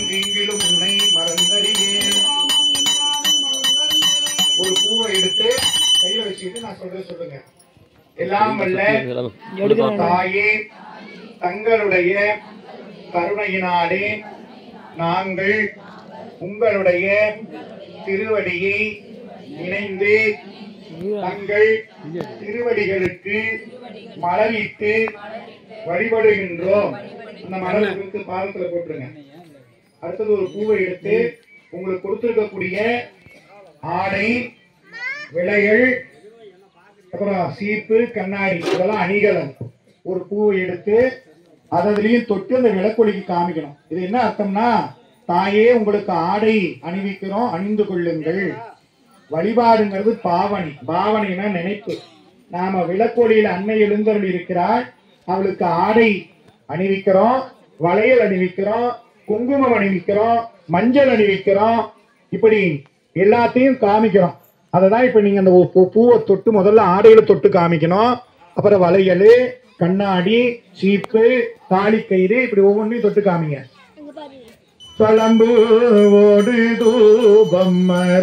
காலம் நீங்கிலும் உன்னை மறந்தறியேன் ஒரு பூவை எடுத்து கையில வச்சுக்கிட்டு நான் சொல்றேன் சொல்லுங்க எல்லாம் வல்ல தாயே தங்களுடைய கருணையினாலே நாங்கள் உங்களுடைய திருவடியை இணைந்து தங்கள் திருவடிகளுக்கு மலரிட்டு வழிபடுகின்றோம் அந்த மலர் எடுத்து பாதத்துல போட்டுருங்க அடுத்தது ஒரு பூவை எடுத்து உங்களுக்கு கொடுத்திருக்கக்கூடிய ஆடை விளையல் அப்புறம் சீப்பு கண்ணாடி இதெல்லாம் அணிகலன் ஒரு பூவை எடுத்து அதுலயும் தொட்டு அந்த விளக்கொலிக்கு காமிக்கணும் இது என்ன அர்த்தம்னா தாயே உங்களுக்கு ஆடை அணிவிக்கிறோம் அணிந்து கொள்ளுங்கள் வழிபாடுங்கிறது பாவனை பாவனைனா நினைப்பு நாம விளக்கொலியில் அன்னை எழுந்தருள் இருக்கிறாள் அவளுக்கு ஆடை அணிவிக்கிறோம் வளையல் அணிவிக்கிறோம் குங்குமம் அணிவிக்கிறோம் மஞ்சள் அணிவிக்கிறோம் இப்படி எல்லாத்தையும் காமிக்கிறோம் அததான் இப்ப நீங்க அந்த பூ- பூவை தொட்டு முதல்ல ஆடையில தொட்டு காமிக்கணும் அப்புறம் வளையல் கண்ணாடி சீப்பு தாலிக்கயிறு இப்படி ஒவ்வொன்றையும் தொட்டு காமிங்க பழம்பு ஓடு தூபம்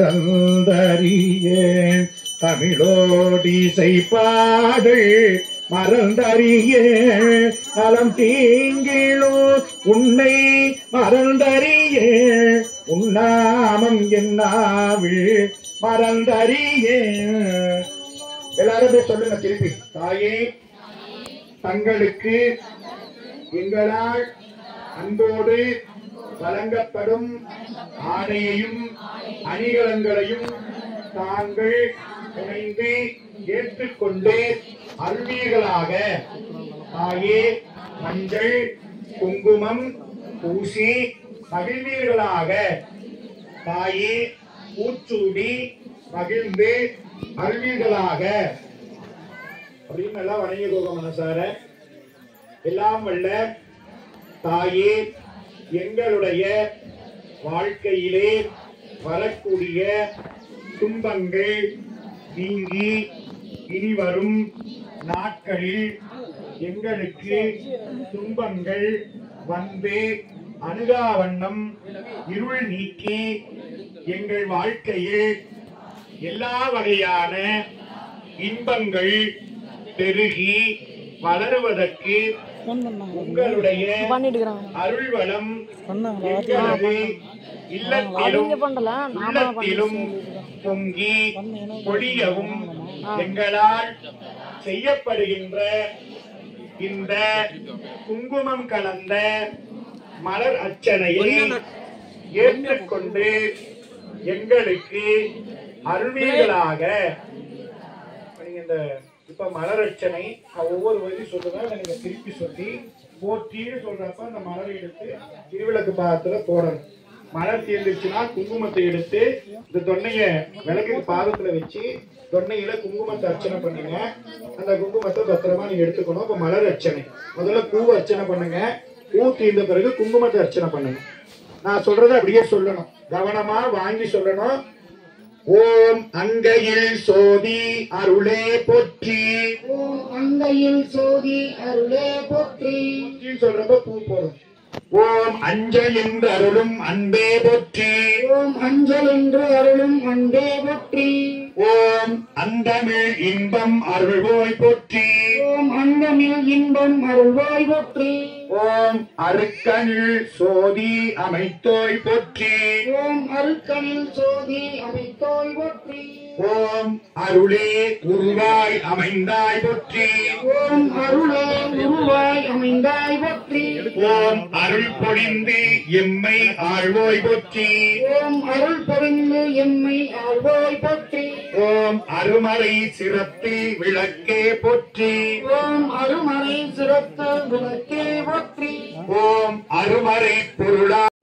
மறந்தறியேன் தமிழோடிசை பாடு மறந்தறியேன் நலம் தீங்கிலோ உன்னை மறந்தறியேன் உன்னாமம் என்னாவில் மறந்தறியேன் எல்லாரும் போய் சொல்லுங்க திருப்பி தாயே தங்களுக்கு எங்களால் அன்போடு வழங்கப்படும் ஆடையையும் அணிகலன்களையும் தாங்கள் இணைந்து ஏற்றுக்கொண்டு அருவீர்களாக தாயே மஞ்சள் குங்குமம் பூசி மகிழ்வீர்களாக தாயே பூச்சூடி மகிழ்ந்து அருவீர்களாக அப்படின்னு எல்லாம் வணங்கிக்கோங்க மனசார எல்லாம் வல்ல தாயே எங்களுடைய வாழ்க்கையிலே வரக்கூடிய துன்பங்கள் நீங்கி இனி வரும் நாட்களில் எங்களுக்கு துன்பங்கள் வந்து அணுகா வண்ணம் இருள் நீக்கி எங்கள் வாழ்க்கையில் எல்லா வகையான இன்பங்கள் பெருகி வளருவதற்கு உங்களுடைய அருள் வளம் எங்களது இல்லத்திலும் உள்ளத்திலும் பொங்கி பொழியவும் எங்களால் செய்யப்படுகின்ற இந்த குங்குமம் கலந்த மலர் அர்ச்சனையை ஏற்றுக்கொண்டு எங்களுக்கு அருள்வீர்களாக நீங்க இந்த இப்ப மலர் அர்ச்சனை நான் ஒவ்வொரு வரி சொல்லுவேன் அதை நீங்க திருப்பி சொல்லி போற்றின்னு சொல்றப்ப அந்த மலரை எடுத்து திருவிளக்கு பாதத்துல போடணும் மலர் தீர்ந்துச்சுன்னா குங்குமத்தை எடுத்து இந்த தொன்னைய விளக்கு பாதத்துல வச்சு தொன்னையில குங்குமத்தை அர்ச்சனை பண்ணுங்க அந்த குங்குமத்தை பத்திரமா நீங்க எடுத்துக்கணும் இப்ப மலர் அர்ச்சனை முதல்ல பூ அர்ச்சனை பண்ணுங்க பூ தீர்ந்த பிறகு குங்குமத்தை அர்ச்சனை பண்ணுங்க நான் சொல்றதை அப்படியே சொல்லணும் கவனமா வாங்கி சொல்லணும் ஓம் அங்கையில் சோதி அருளே போற்றி ஓம் அங்கையில் சோதி அருளே போற்றி போற்றின்னு சொல்றப்ப பூ போடும் ஓம் அஞ்சல் என்று அருளும் அன்பே போற்றி ஓம் அஞ்சல் என்று அருளும் அன்பே போற்றி ஓம் அந்தமிழ் இன்பம் அருள்வோய் போற்றி ஓம் அந்தமில் இன்பம் அருள்வாய் போற்றி ஓம் அருக்கனில் சோதி அமைத்தோய் போற்றி ஓம் அருக்கனில் சோதி அமைத்தோய் போற்றி ஓம் அருளே உருவாய் அமைந்தாய் போற்றி ஓம் அருளே உருவாய் அமைந்தாய் போற்றி ஓம் அருள் பொழிந்து எம்மை ஆழ்வோய் போற்றி ஓம் அருள் பொறிந்து எம்மை ஆழ்வாய் போற்றி ஓம் அருமறை சிறப்பு விளக்கே போற்றி ஓம் அருமறை சிறப்பு விளக்கே போற்றி ஓம் அருமறை பொருளா